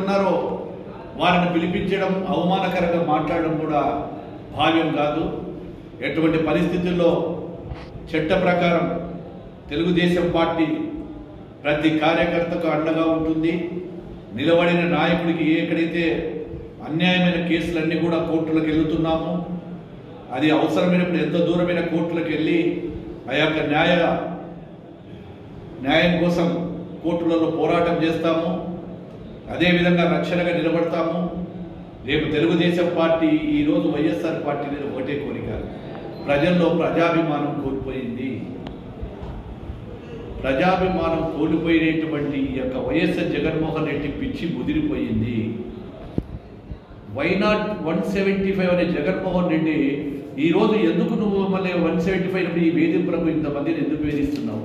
ఎక్కడున్నారో వారిని పిలిపించడం అవమానకరంగా మాట్లాడడం కూడా భావ్యం కాదు ఎటువంటి పరిస్థితుల్లో చట్ట ప్రకారం తెలుగుదేశం పార్టీ ప్రతి కార్యకర్తకు అండగా ఉంటుంది నిలబడిన నాయకుడికి ఎక్కడైతే అన్యాయమైన కేసులన్నీ కూడా కోర్టులకు వెళ్తున్నాము అది అవసరమైనప్పుడు ఎంత దూరమైన కోర్టులకు వెళ్ళి ఆ యొక్క న్యాయ న్యాయం కోసం కోర్టులలో పోరాటం చేస్తాము అదేవిధంగా రక్షణగా నిలబడతాము రేపు తెలుగుదేశం పార్టీ ఈరోజు వైఎస్ఆర్ పార్టీ మీద ఒకటే కోరిక ప్రజల్లో ప్రజాభిమానం కోల్పోయింది ప్రజాభిమానం కోల్పోయినటువంటి ఈ యొక్క వైఎస్ఆర్ జగన్మోహన్ రెడ్డి పిచ్చి ముదిరిపోయింది why not one seventy five అనే జగన్మోహన్ రెడ్డి ఈరోజు ఎందుకు నువ్వు మళ్ళీ వన్ సెవెంటీ ఫైవ్ ఈ వేధింపులకు ఇంతమందిని ఎందుకు వేధిస్తున్నావు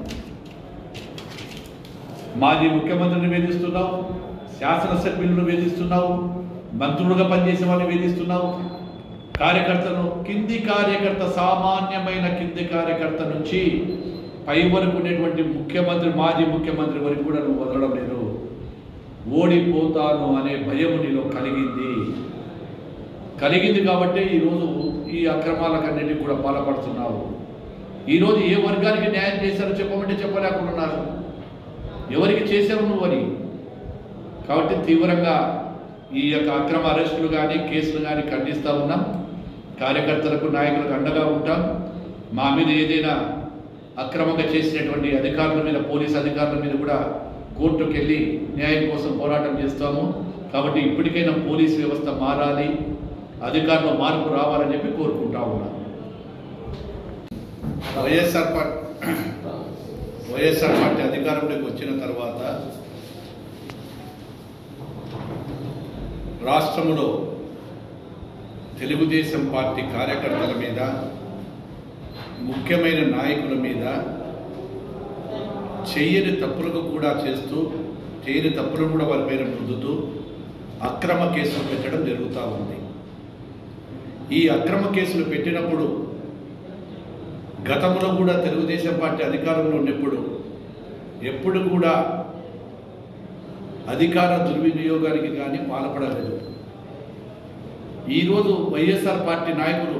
మాజీ ముఖ్యమంత్రిని వేధిస్తున్నావు శాసనసభ్యులను వేధిస్తున్నావు మంత్రులుగా పనిచేసే వాళ్ళని వేధిస్తున్నావు కార్యకర్తను కింది కార్యకర్త సామాన్యమైన కింది కార్యకర్త నుంచి పై వరకు ఉండేటువంటి ముఖ్యమంత్రి మాజీ ముఖ్యమంత్రి వరకు కూడా నువ్వు వదలడం లేదు ఓడిపోతాను అనే భయము నీలో కలిగింది కలిగింది కాబట్టి ఈరోజు ఈ అక్రమాలకన్నిటికి కూడా పాల్పడుతున్నావు ఈరోజు ఏ వర్గానికి న్యాయం చేశారో చెప్పమంటే చెప్పలేకున్నారు ఎవరికి చేశావు నువ్వు అని కాబట్టి తీవ్రంగా ఈ యొక్క అక్రమ అరెస్టులు కానీ కేసులు కానీ ఖండిస్తూ ఉన్నాం కార్యకర్తలకు నాయకులకు అండగా ఉంటాం మా మీద ఏదైనా అక్రమంగా చేసినటువంటి అధికారుల మీద పోలీస్ అధికారుల మీద కూడా కోర్టుకు వెళ్ళి న్యాయం కోసం పోరాటం చేస్తాము కాబట్టి ఇప్పటికైనా పోలీస్ వ్యవస్థ మారాలి అధికారులు మార్పు రావాలని చెప్పి కోరుకుంటా ఉన్నాం వైఎస్ఆర్ పార్టీ వైఎస్ఆర్ పార్టీ అధికారంలోకి వచ్చిన తర్వాత రాష్ట్రంలో తెలుగుదేశం పార్టీ కార్యకర్తల మీద ముఖ్యమైన నాయకుల మీద చెయ్యని తప్పులకు కూడా చేస్తూ చేయని తప్పులను కూడా వారి పైన రుద్దుతూ అక్రమ కేసులు పెట్టడం జరుగుతూ ఉంది ఈ అక్రమ కేసులు పెట్టినప్పుడు గతంలో కూడా తెలుగుదేశం పార్టీ అధికారంలో ఉన్నప్పుడు ఎప్పుడు కూడా అధికార దుర్వినియోగానికి కానీ పాల్పడలేదు ఈరోజు వైఎస్ఆర్ పార్టీ నాయకులు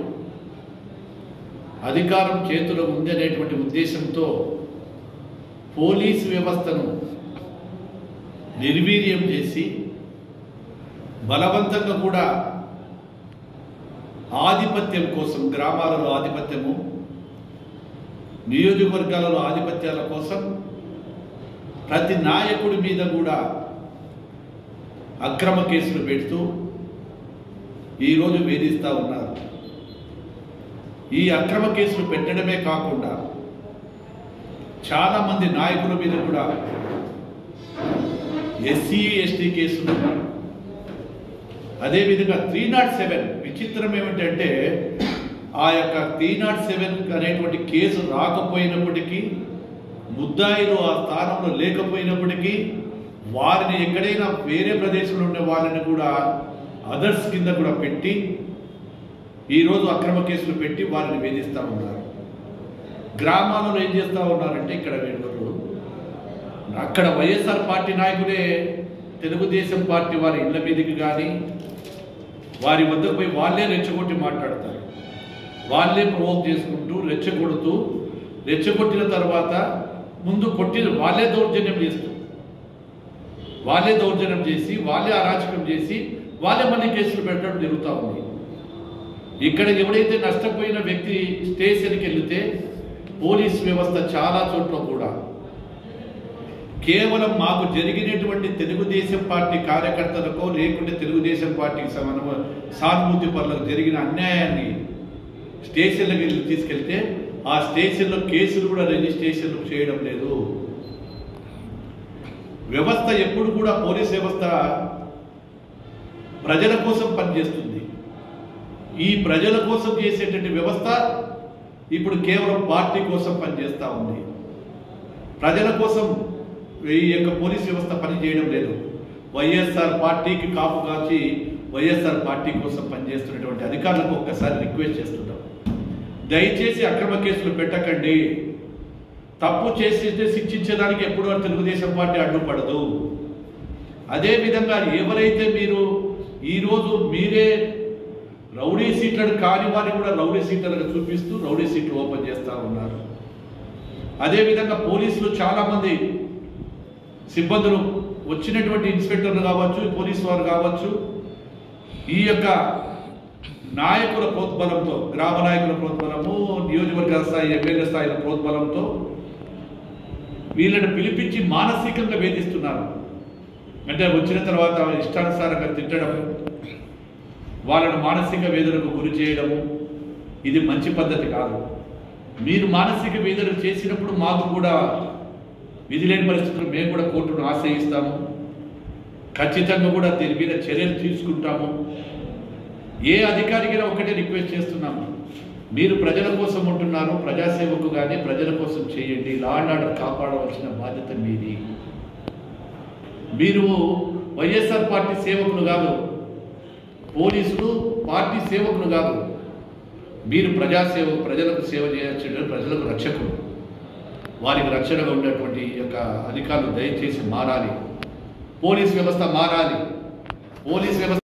అధికారం చేతిలో ఉందనేటువంటి ఉద్దేశంతో పోలీస్ వ్యవస్థను నిర్వీర్యం చేసి బలవంతంగా కూడా ఆధిపత్యం కోసం గ్రామాలలో ఆధిపత్యము నియోజకవర్గాలలో ఆధిపత్యాల కోసం ప్రతి నాయకుడి మీద కూడా అక్రమ కేసులు పెడుతూ ఈరోజు వేధిస్తూ ఉన్నారు ఈ అక్రమ కేసులు పెట్టడమే కాకుండా చాలా మంది నాయకుల మీద కూడా ఎస్సీ ఎస్టీ కేసులు అదేవిధంగా త్రీ నాట్ సెవెన్ విచిత్రం ఏమిటంటే ఆ యొక్క త్రీ నాట్ సెవెన్ అనేటువంటి కేసు రాకపోయినప్పటికీ ముద్దాయిలు ఆ స్థానంలో లేకపోయినప్పటికీ వారిని ఎక్కడైనా వేరే ప్రదేశంలో ఉండే వాళ్ళని కూడా అదర్స్ కింద కూడా పెట్టి ఈరోజు అక్రమ కేసులు పెట్టి వారిని వేధిస్తూ ఉన్నారు గ్రామాలలో ఏం చేస్తూ ఉన్నారంటే ఇక్కడ వీళ్ళు అక్కడ వైఎస్ఆర్ పార్టీ నాయకులే తెలుగుదేశం పార్టీ వారి ఇళ్ల మీదకి కానీ వారి వద్దకు పోయి వాళ్ళే రెచ్చగొట్టి మాట్లాడతారు వాళ్ళే ప్రవోక్ చేసుకుంటూ రెచ్చగొడుతూ రెచ్చగొట్టిన తర్వాత ముందు కొట్టిన వాళ్ళే దౌర్జన్యం చేస్తూ వాళ్ళే దౌర్జన్యం చేసి వాళ్ళే అరాచకం చేసి వాళ్ళే మళ్ళీ కేసులు పెట్టడం జరుగుతూ ఉంది ఇక్కడ ఎవడైతే నష్టపోయిన వ్యక్తి స్టేషన్కి వెళితే పోలీస్ వ్యవస్థ చాలా చోట్ల కూడా కేవలం మాకు జరిగినటువంటి తెలుగుదేశం పార్టీ కార్యకర్తలకో లేకుంటే తెలుగుదేశం పార్టీకి సమన్వ సానుభూతి పరులకు జరిగిన అన్యాయాన్ని స్టేషన్లకు వెళ్ళి తీసుకెళ్తే ఆ స్టేషన్లో కేసులు కూడా రిజిస్ట్రేషన్ చేయడం లేదు వ్యవస్థ ఎప్పుడు కూడా పోలీస్ వ్యవస్థ ప్రజల కోసం పనిచేస్తుంది ఈ ప్రజల కోసం చేసేటువంటి వ్యవస్థ ఇప్పుడు కేవలం పార్టీ కోసం పనిచేస్తూ ఉంది ప్రజల కోసం ఈ యొక్క పోలీస్ వ్యవస్థ పనిచేయడం లేదు వైఎస్ఆర్ పార్టీకి కాపు కాచి వైఎస్ఆర్ పార్టీ కోసం పనిచేస్తున్నటువంటి అధికారులకు ఒక్కసారి రిక్వెస్ట్ చేస్తున్నాం దయచేసి అక్రమ కేసులు పెట్టకండి తప్పు చేసి శిక్షించడానికి ఎప్పుడూ తెలుగుదేశం పార్టీ అడ్డుపడదు అదేవిధంగా ఎవరైతే మీరు ఈరోజు మీరే రౌడీ సీట్లను కాని వారిని కూడా రౌడీ సీట్లుగా చూపిస్తూ రౌడీ సీట్లు ఓపెన్ చేస్తూ ఉన్నారు అదేవిధంగా పోలీసులు చాలామంది సిబ్బందులు వచ్చినటువంటి ఇన్స్పెక్టర్లు కావచ్చు పోలీసు వారు కావచ్చు ఈ యొక్క నాయకుల ప్రోద్బలంతో గ్రామ నాయకుల ప్రోద్బలము నియోజకవర్గ స్థాయి ఎమ్మెల్యే స్థాయిల ప్రోద్బలంతో వీళ్ళని పిలిపించి మానసికంగా వేధిస్తున్నారు అంటే వచ్చిన తర్వాత ఇష్టానుసారంగా తిట్టడం వాళ్ళను మానసిక వేదనకు గురి చేయడము ఇది మంచి పద్ధతి కాదు మీరు మానసిక వేదన చేసినప్పుడు మాకు కూడా విధి లేని పరిస్థితుల్లో మేము కూడా కోర్టును ఆశ్రయిస్తాము ఖచ్చితంగా కూడా దీని మీద చర్యలు తీసుకుంటాము ఏ అధికారికైనా ఒకటే రిక్వెస్ట్ చేస్తున్నాము మీరు ప్రజల కోసం ఉంటున్నారు ప్రజాసేవకు కానీ ప్రజల కోసం చేయండి లా అండ్ ఆర్డర్ కాపాడవలసిన బాధ్యత మీది మీరు వైఎస్ఆర్ పార్టీ సేవకులు కాదు పోలీసులు పార్టీ సేవకులు కాదు మీరు ప్రజాసేవ ప్రజలకు సేవ చేయాల్సిన ప్రజలకు రక్షకులు వారికి రక్షణగా ఉండేటువంటి ఈ యొక్క అధికారులు దయచేసి మారాలి పోలీస్ వ్యవస్థ మారాలి పోలీస్ వ్యవస్థ